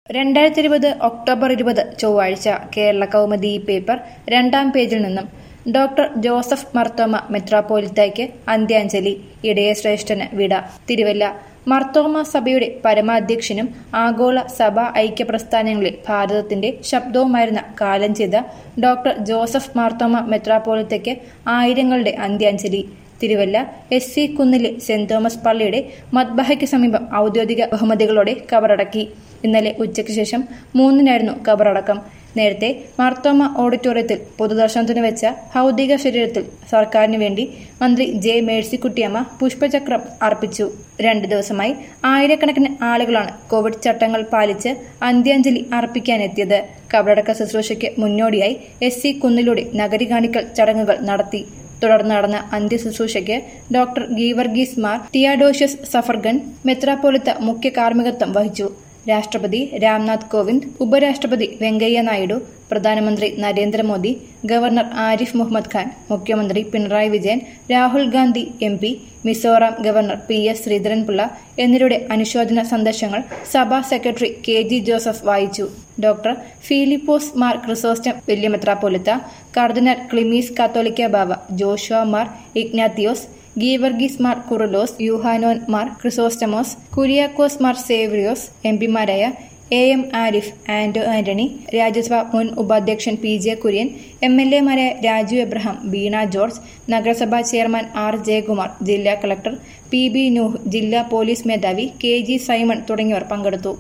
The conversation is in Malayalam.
രണ്ടായിരത്തി ഇരുപത് ഒക്ടോബർ ഇരുപത് ചൊവ്വാഴ്ച കേരള കൗമുദി പേപ്പർ രണ്ടാം പേജിൽ നിന്നും ഡോക്ടർ ജോസഫ് മർത്തോമ മെത്രാപ്പോലിത്തയ്ക്ക് അന്ത്യാഞ്ജലി ഇടയ ശ്രേഷ്ഠന് വിട തിരുവല്ല മർത്തോമ സഭയുടെ പരമാധ്യക്ഷനും ആഗോള സഭാ ഐക്യ പ്രസ്ഥാനങ്ങളിൽ ഭാരതത്തിന്റെ ശബ്ദവുമായിരുന്ന കാലം ചെയ്ത ഡോക്ടർ ജോസഫ് മാർത്തോമ മെത്രാപ്പോലിത്തയ്ക്ക് ആയിരങ്ങളുടെ അന്ത്യാഞ്ജലി തിരുവല്ല എസ് സി കുന്നിലെ സെന്റ് തോമസ് പള്ളിയുടെ മദ്ബഹയ്ക്ക് സമീപം ഔദ്യോഗിക ബഹുമതികളോടെ കബറടക്കി ഇന്നലെ ഉച്ചയ്ക്ക് ശേഷം മൂന്നിനായിരുന്നു കബറടക്കം നേരത്തെ മാർത്തോമ ഓഡിറ്റോറിയത്തിൽ പൊതുദർശനത്തിന് വെച്ച ഭൗതിക ശരീരത്തിൽ സർക്കാരിന് വേണ്ടി മന്ത്രി ജെ മേഴ്സിക്കുട്ടിയമ്മ പുഷ്പചക്രം അർപ്പിച്ചു രണ്ട് ദിവസമായി ആയിരക്കണക്കിന് ആളുകളാണ് കോവിഡ് ചട്ടങ്ങൾ പാലിച്ച് അന്ത്യാഞ്ജലി അർപ്പിക്കാനെത്തിയത് കബറടക്ക ശുശ്രൂഷയ്ക്ക് മുന്നോടിയായി എസ് സി കുന്നിലൂടെ നഗരി കാണിക്കൽ ചടങ്ങുകൾ നടത്തി തുടർന്ന് നടന്ന അന്ത്യശുശ്രൂഷയ്ക്ക് ഡോക്ടർ ഗീവർഗീസ് മാർ ടിയാഡോഷ്യസ് സഫർഗൻ മെത്രാപ്പോലിത്ത മുഖ്യ കാർമ്മികത്വം വഹിച്ചു രാഷ്ട്രപതി രാംനാഥ് കോവിന്ദ് ഉപരാഷ്ട്രപതി വെങ്കയ്യ നായിഡു പ്രധാനമന്ത്രി നരേന്ദ്രമോദി ഗവർണർ ആരിഫ് മുഹമ്മദ് ഖാൻ മുഖ്യമന്ത്രി Pinarayi Vijayan Rahul Gandhi M P Mizoram governor P S Sreedharan Pillai എന്നിവരുടെ അനുശോചന സന്ദേശങ്ങൾ സഭാ സെക്രട്ടറി കെ ജി ജോസഫ് വായിച്ചു ഡോക്ടർ ഫിലിപ്പോസ് മാർ ക്രിസോസ്റ്റം വലിയ മെത്രാപ്പോലിത്ത കർദിനാൾ ക്ലിമീസ് കാത്തോലിക്ക ബാവ Joshua Mar Ignatius Geevarghese Mar Kurilos Yuhanon Mar Chrysostomos Kuriakose Mar സേവ്രിയോസ് M പിമാരായ A M Arif Anto Antony രാജ്യസഭാ മുൻ ഉപാധ്യക്ഷൻ P J Kurian M L എമാരായ Raju Abraham ബീണ George നഗരസഭാ ചെയർമാൻ ആർ ജയകുമാർ ജില്ലാ കളക്ടർ പി ബി നൂഹ് ജില്ലാ പോലീസ് മേധാവി കെ ജി സൈമൺ തുടങ്ങിയവർ പങ്കെടുത്തു